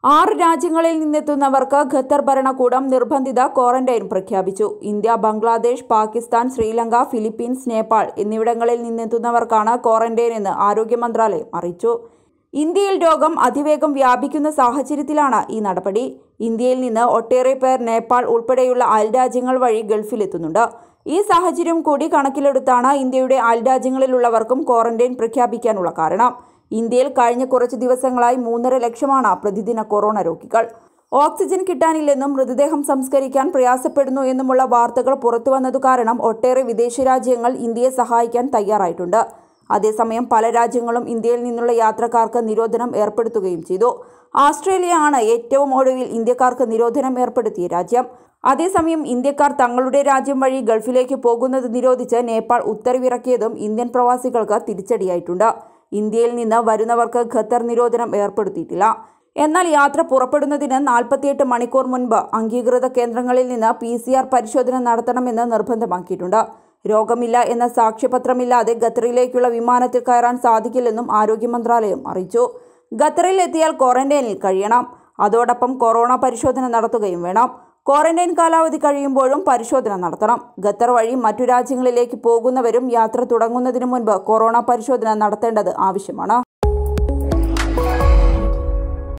ആറ് രാജ്യങ്ങളിൽ നിന്നെത്തുന്നവർക്ക് ഖത്തർ ഭരണകൂടം നിർബന്ധിത ക്വാറന്റൈൻ പ്രഖ്യാപിച്ചു ഇന്ത്യ ബംഗ്ലാദേശ് പാകിസ്ഥാൻ ശ്രീലങ്ക ഫിലിപ്പീൻസ് നേപ്പാൾ എന്നിവിടങ്ങളിൽ നിന്നെത്തുന്നവർക്കാണ് ക്വാറന്റൈൻ എന്ന് ആരോഗ്യ മന്ത്രാലയം അറിയിച്ചു ഇന്ത്യയിൽ രോഗം അതിവേഗം വ്യാപിക്കുന്ന സാഹചര്യത്തിലാണ് ഈ നടപടി ഇന്ത്യയിൽ നിന്ന് ഒട്ടേറെ പേർ നേപ്പാൾ ഉൾപ്പെടെയുള്ള അയൽരാജ്യങ്ങൾ വഴി ഗൾഫിലെത്തുന്നുണ്ട് ഈ സാഹചര്യം കൂടി കണക്കിലെടുത്താണ് ഇന്ത്യയുടെ അയൽരാജ്യങ്ങളിലുള്ളവർക്കും ക്വാറന്റൈൻ പ്രഖ്യാപിക്കാനുള്ള കാരണം ഇന്ത്യയിൽ കഴിഞ്ഞ കുറച്ച് ദിവസങ്ങളായി മൂന്നര ലക്ഷമാണ് പ്രതിദിന കൊറോണ രോഗികൾ ഓക്സിജൻ കിട്ടാനില്ലെന്നും മൃതദേഹം സംസ്കരിക്കാൻ പ്രയാസപ്പെടുന്നു എന്നുമുള്ള വാർത്തകൾ പുറത്തുവന്നതു കാരണം ഒട്ടേറെ വിദേശ രാജ്യങ്ങൾ ഇന്ത്യയെ സഹായിക്കാൻ തയ്യാറായിട്ടുണ്ട് അതേസമയം പല രാജ്യങ്ങളും ഇന്ത്യയിൽ നിന്നുള്ള യാത്രക്കാർക്ക് നിരോധനം ഏർപ്പെടുത്തുകയും ചെയ്തു ആസ്ട്രേലിയ ആണ് ഏറ്റവും ഒടുവിൽ ഇന്ത്യക്കാർക്ക് നിരോധനം ഏർപ്പെടുത്തിയ രാജ്യം അതേസമയം ഇന്ത്യക്കാർ തങ്ങളുടെ രാജ്യം വഴി ഗൾഫിലേക്ക് പോകുന്നത് നിരോധിച്ച് നേപ്പാൾ ഉത്തരവിറക്കിയതും ഇന്ത്യൻ പ്രവാസികൾക്ക് തിരിച്ചടിയായിട്ടുണ്ട് ഇന്ത്യയിൽ നിന്ന് വരുന്നവർക്ക് ഖത്തർ നിരോധനം ഏർപ്പെടുത്തിയിട്ടില്ല എന്നാൽ യാത്ര പുറപ്പെടുന്നതിന് നാൽപ്പത്തിയെട്ട് മണിക്കൂർ മുൻപ് അംഗീകൃത കേന്ദ്രങ്ങളിൽ നിന്ന് പി സി ആർ പരിശോധന നടത്തണമെന്ന് നിർബന്ധമാക്കിയിട്ടുണ്ട് രോഗമില്ല എന്ന സാക്ഷ്യപത്രമില്ലാതെ ഖത്തറിലേക്കുള്ള വിമാനത്തിൽ കയറാൻ സാധിക്കില്ലെന്നും ആരോഗ്യ മന്ത്രാലയം അറിയിച്ചു ഖത്തറിൽ എത്തിയാൽ ക്വാറന്റൈനിൽ കഴിയണം അതോടൊപ്പം കൊറോണ പരിശോധന നടത്തുകയും വേണം ക്വാറന്റൈൻ കാലാവധി കഴിയുമ്പോഴും പരിശോധന നടത്തണം ഖത്തർ വഴി മറ്റു രാജ്യങ്ങളിലേക്ക് പോകുന്നവരും യാത്ര തുടങ്ങുന്നതിന് മുൻപ് കൊറോണ പരിശോധന നടത്തേണ്ടത് ആവശ്യമാണ്